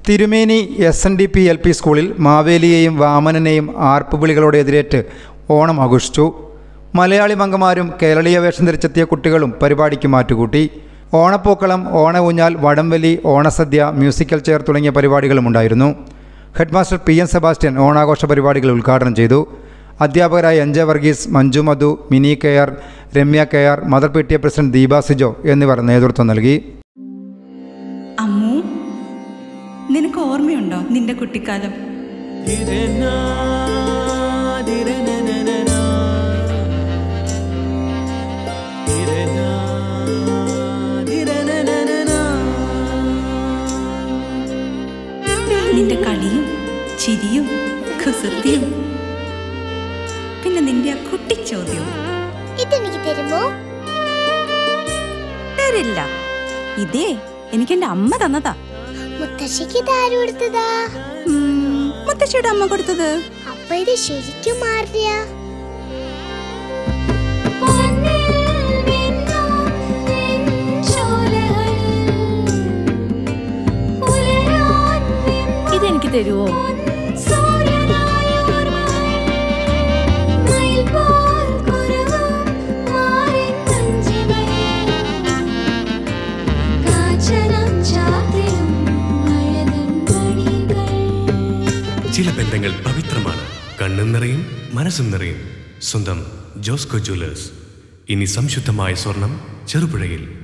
തിരുമേനി S N D P L P സ്കൂളിൽ മാവേലിയെയും വാമനനെയും ആർപ്പുവിളികളോട് എതിരേറ്റ് ഓണം ആഘോഷിച്ചു മലയാളി മംഗമാരും കേരളീയ വേഷം ധരിച്ചെത്തിയ കുട്ടികളും പരിപാടിക്ക് മാറ്റുകൂട്ടി ഓണപ്പൂക്കളം ഓണ ഊഞ്ഞാൽ വടംവലി ഓണസദ്യ മ്യൂസിക്കൽ ചെയർ തുടങ്ങിയ പരിപാടികളും ഉണ്ടായിരുന്നു ഹെഡ്മാസ്റ്റർ പി എൻ സെബാസ്റ്റ്യൻ ഓണാഘോഷ പരിപാടികൾ ഉദ്ഘാടനം ചെയ്തു അധ്യാപകരായ N J Varghese Manju Madhu Mini K R Ramya K R mother P T A president Deepa Sijo എന്നിവർ നേതൃത്വം നൽകി അമ്മു നിനക്ക് ഓർമ്മയുണ്ടോ നിന്റെ കുട്ടിക്കാലം നിന്റെ കളിയും ചിരിയും കുസൃതിയും പിന്നെ നിന്റെ ആ കുട്ടിച്ചോദ്യവും ഇതെനിക്ക് തരുമോ തരില്ല ഇതേ എനിക്ക് എന്റെ അമ്മ തന്നതാ മുത്തശ്ശിക്ക് ഇത് ആര് കൊടുത്തതാ ഉം, മുത്തശ്ശിയുടെ അമ്മ കൊടുത്തത് അപ്പൊ ഇത് ശരിക്കും മാറിയ ഇതെനിക്ക് തരുവോ ചില ബന്ധങ്ങൾ പവിത്രമാണ് കണ്ണും നിറയും മനസ്സും നിറയും സ്വന്തം ജോസ്കോ ജ്വല്ലേഴ്സ് ഇനി സംശുദ്ധമായ സ്വർണം ചെറുപുഴയിൽ